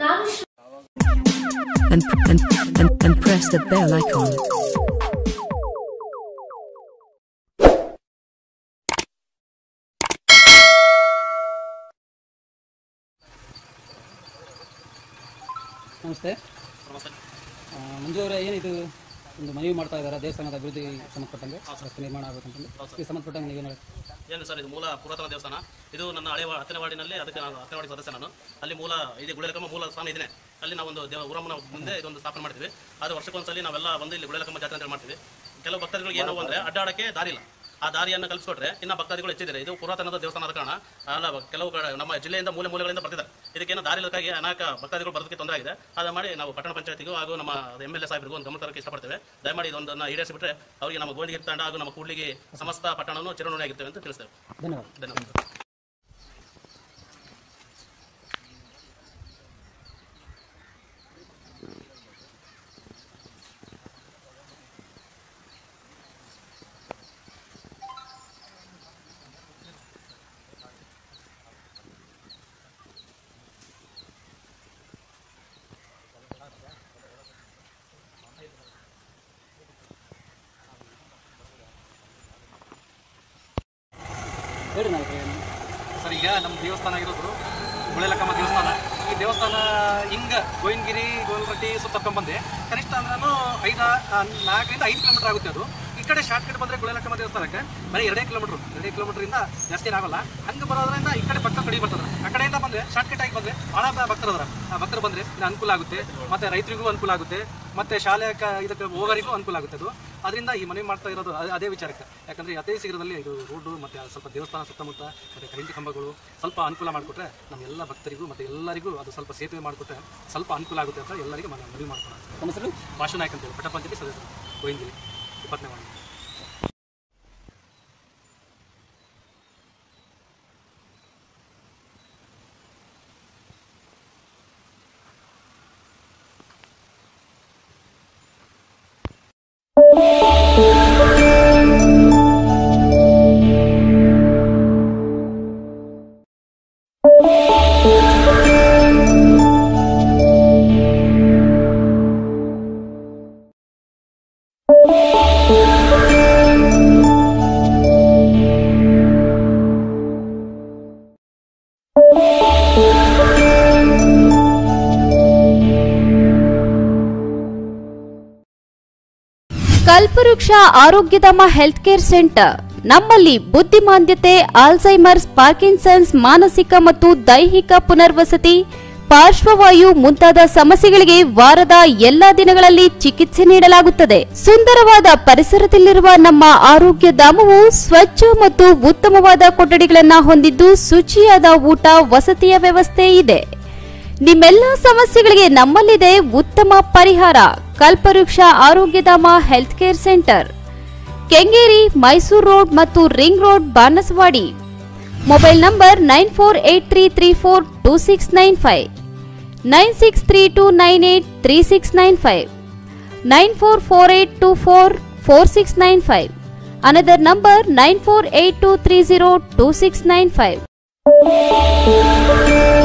ನಾನು ಶ್ರ- and, and, and, and press the bell icon. ನಮಸ್ತೆ ಆ, ಮಂಜು ಅವರೇ ಏನಿದು ಒಂದು ಮನವಿ ಮಾಡ್ತಾ ಇದ್ದಾರೆ ದೇವಸ್ಥಾನದ ಅಭಿವೃದ್ಧಿ ಸಂಬಂಧಪಟ್ಟಂಗೆ ರಸ್ತೆ ನಿರ್ಮಾಣ ಆಗಬೇಕಂತಂದು ಈ ಸಂಬಂಧಪಟ್ಟಂಗೆ ನೀವೇನು ಹೇಳ್ತೀರಾ? ಏನು ಸರ್ ಇದು ಮೂಲ ಪುರಾತನ ದೇವಸ್ಥಾನ ಇದು ನನ್ನ ಹಳೆ ವಾ- ಹತ್ತನೇ ವಾರ್ಡಿನಲ್ಲಿ ಅದಕ್ಕೆ ನಾನು ಹತ್ತನೇ ವಾರ್ಡ್ ಸದಸ್ಯ ನಾನು ಅಲ್ಲಿ ಮೂಲ ಇದೆ ಗುಳೆಲಕಮ್ಮ ಮೂಲ ಸ್ಥಾನ ಇದೆ ಅಲ್ಲಿ ನಾವು ಒಂದು ದೇವ ಊರಮ್ಮನ ಮುಂದೆ ಇದೊಂದು ಸ್ಥಾಪನೆ ಮಾಡ್ತೀವಿ ಅದು ವರ್ಷಕ್ಕೊಂದ್ಸಲಿ ನಾವೆಲ್ಲ ಒಂದು ಇಲ್ಲಿ ಗುಳೆಲಕಮ್ಮ ಜಾತ್ರೆ ಅಂತ ಮಾಡ್ತೀವಿ ಕೆಲವು ಭಕ್ತಾದಿಗಳಿಗೆ ಏನು ಅಂದ್ರೆ ಅಡ್ಡಾಡಕ್ಕೆ ದಾರಿ ಇಲ್ಲ ಆ ದಾರಿಯನ್ನು ಕಲ್ಪಿಸ್ಕೊಟ್ರೆ ಇನ್ನ ಭಕ್ತಾದಿಗಳು ಹೆಚ್ಚಿದ್ದಾರೆ ಇದು ಪುರಾತನದ ದೇವಸ್ಥಾನದ ಕಾರಣ ಅಲ್ಲ ಕೆಲವು ಕಡೆ ನಮ್ಮ ಜಿಲ್ಲೆಯಿಂದ ಮೂಲೆ ಮೂಲೆಗಳಿಂದ ಬರ್ತಿದ್ದಾರೆ ಇದಕ್ಕೇನು ದಾರಿ ಇಲ್ಲಕ್ಕಾಗಿ ಅನೇಕ ಭಕ್ತಾದಿಗಳು ಬರೋದಕ್ಕೆ ತೊಂದರೆ ಆಗಿದೆ ಅದ ಮಾಡಿ ನಾವು ಪಟ್ಟಣ ಪಂಚಾಯತಿಗೂ ಹಾಗೂ ನಮ್ಮ ಎಮ್ ಎಲ್ ಎ ಸಾಹೇಬರಿಗೂ ಒಂದು ಗಮನ ತರಕ್ಕೆ ಇಷ್ಟಪಡ್ತೇವೆ ದಯಮಾಡಿ ಇದೊಂದನ್ನು ಈಡೇರಿಸಿಬಿಟ್ರೆ ಅವರಿಗೆ ನಮ್ಮ ಗೋಣಿಗೆ ತಂಡ ಹಾಗೂ ನಮ್ಮ ಕೂಡ್ಲಿಗೆ ಸಮಸ್ತ ಪಟ್ಟಣವನ್ನು ಚಿರಋಣಿಯಾಗಿರ್ತೇವೆ ಅಂತ ತಿಳಿಸ್ತೇವೆ ಧನ್ಯವಾದ ಧನ್ಯವಾದ ಹೇಳಿ ನಾಯಕರೇ ಏನು? ಸರ್ ಈಗ ನಮ್ಮ ದೇವಸ್ಥಾನ ಆಗಿರೋದು ಗುಳೆಲಕ್ಕಮ್ಮ ದೇವಸ್ಥಾನ ಈ ದೇವಸ್ಥಾನ ಹಿಂಗ ಗೋವಿನಗಿರಿ ಗೋಲ್ರಟ್ಟಿ ಸುತ್ತಕೊಂಡ್ ಬಂದೆ ಕನಿಷ್ಠ ಅಂದ್ರೂ ಐದ ಆ, ನಾಲ್ಕರಿಂದ ಐದು ಕಿಲೋಮೀಟರ್ ಆಗುತ್ತೆ ಅದು ಈ ಕಡೆ ಶಾರ್ಟ್ ಕಟ್ ಬಂದ್ರೆ ಗುಳೆಲಕ್ಕಮ್ಮ ದೇವಸ್ಥಾನಕ್ಕೆ ಬರೀ ಎರಡೇ ಕಿಲೋಮೀಟರ್ ಎರಡೇ ಕಿಲೋಮೀಟರ್ ಇಂದ ಜಾಸ್ತಿ ಏನಾಗಲ್ಲ ಹಂಗೆ ಬರೋದ್ರಿಂದ ಈ ಕಡೆ ಪಕ್ಕ ಕಡಿ ಬರ್ತದೆ ಆ ಕಡೆಯಿಂದ ಬಂದ್ರೆ ಶಾರ್ಟ್ ಕಟ್ ಆಗಿ ಬಂದ್ರೆ ಬಹಳ ಭಕ್ತರು ಅದಾರ ಆ ಭಕ್ತರು ಬಂದ್ರೆ ಇನ್ನು ಅನುಕೂಲ ಆಗುತ್ತೆ ಮತ್ತೆ ರೈತರಿಗೂ ಅನುಕೂಲ ಆಗುತ್ತೆ ಮತ್ತೆ ಶಾಲೆ ಕ- ಇದಕ್ಕೆ ಹೋಗೋರಿಗೂ ಅನುಕೂಲ ಆಗುತ್ತೆ ಅದು ಅದರಿಂದ ಈ ಮನೆ ಮಾಡ್ತಾ ಇರೋದು ಅದೇ- ಅದೇ ವಿಚಾರಕ್ಕೆ ಯಾಕಂದ್ರೆ ಅದೇ ಶೀಘ್ರದಲ್ಲಿ ಇದು ರೋಡು ಮತ್ತೆ ಅದು ಸ್ವಲ್ಪ ದೇವಸ್ಥಾನ ಸುತ್ತಮುತ್ತ ಮತ್ತೆ ಕರೆಂಟ್ ಕಂಬಗಳು ಸ್ವಲ್ಪ ಅನುಕೂಲ ಮಾಡಿಕೊಟ್ರೆ ನಮ್ಮ ಎಲ್ಲ ಭಕ್ತರಿಗೂ ಮತ್ತೆ ಎಲ್ಲರಿಗೂ ಅದು ಸ್ವಲ್ಪ ಸೇತುವೆ ಮಾಡಿಕೊಟ್ರೆ ಸ್ವಲ್ಪ ಅನುಕೂಲ ಆಗುತ್ತೆ ಅಂತ ಎಲ್ಲರಿಗೂ ಮನ- ಮನವಿ ಮಾಡ್ಕೊಳ್ಳೋಣ ತಮ್ಮ ಹೆಸರು ಭಾಷಣ ನಾಯಕ್ ಅಂತೇಳಿ ಪಟ್ಟ ಪಂಚಾಯತಿ ಸದಸ್ಯರು ಗೋವಿಂದಿಲಿ ಇಪ್ಪತ್ತನೇ ವಾರ್ಡ್ ಕಲ್ಪವೃಕ್ಷ ಆರೋಗ್ಯಧಾಮ ಹೆಲ್ತ್ ಕೇರ್ ಸೆಂಟರ್ ನಮ್ಮಲ್ಲಿ ಬುದ್ಧಿಮಾಂದ್ಯತೆ ಆಲ್ಝೈಮರ್ಸ್ ಪಾರ್ಕಿನ್ಸನ್ಸ್ ಮಾನಸಿಕ ಮತ್ತು ದೈಹಿಕ ಪುನರ್ವಸತಿ ಪಾರ್ಶ್ವವಾಯು ಮುಂತಾದ ಸಮಸ್ಯೆಗಳಿಗೆ ವಾರದ ಎಲ್ಲಾ ದಿನಗಳಲ್ಲಿ ಚಿಕಿತ್ಸೆ ನೀಡಲಾಗುತ್ತದೆ ಸುಂದರವಾದ ಪರಿಸರದಲ್ಲಿರುವ ನಮ್ಮ ಆರೋಗ್ಯ ಧಾಮವು ಸ್ವಚ್ಛ ಮತ್ತು ಉತ್ತಮವಾದ ಕೊಠಡಿಗಳನ್ನು ಹೊಂದಿದ್ದು ಶುಚಿಯಾದ ಊಟ ವಸತಿಯ ವ್ಯವಸ್ಥೆ ಇದೆ ನಿಮ್ಮೆಲ್ಲ ಸಮಸ್ಯೆಗಳಿಗೆ ನಮ್ಮಲ್ಲಿದೆ ಉತ್ತಮ ಪರಿಹಾರ Kalpavriksha Arogyadhama health care centre Kengeri Mysuru road ಮತ್ತು ring road Banaswadi mobile number nine four eight three three four two six nine five nine six three two nine eight three six nine five nine four four eight two four four six nine five another number nine four eight two three zero two six nine five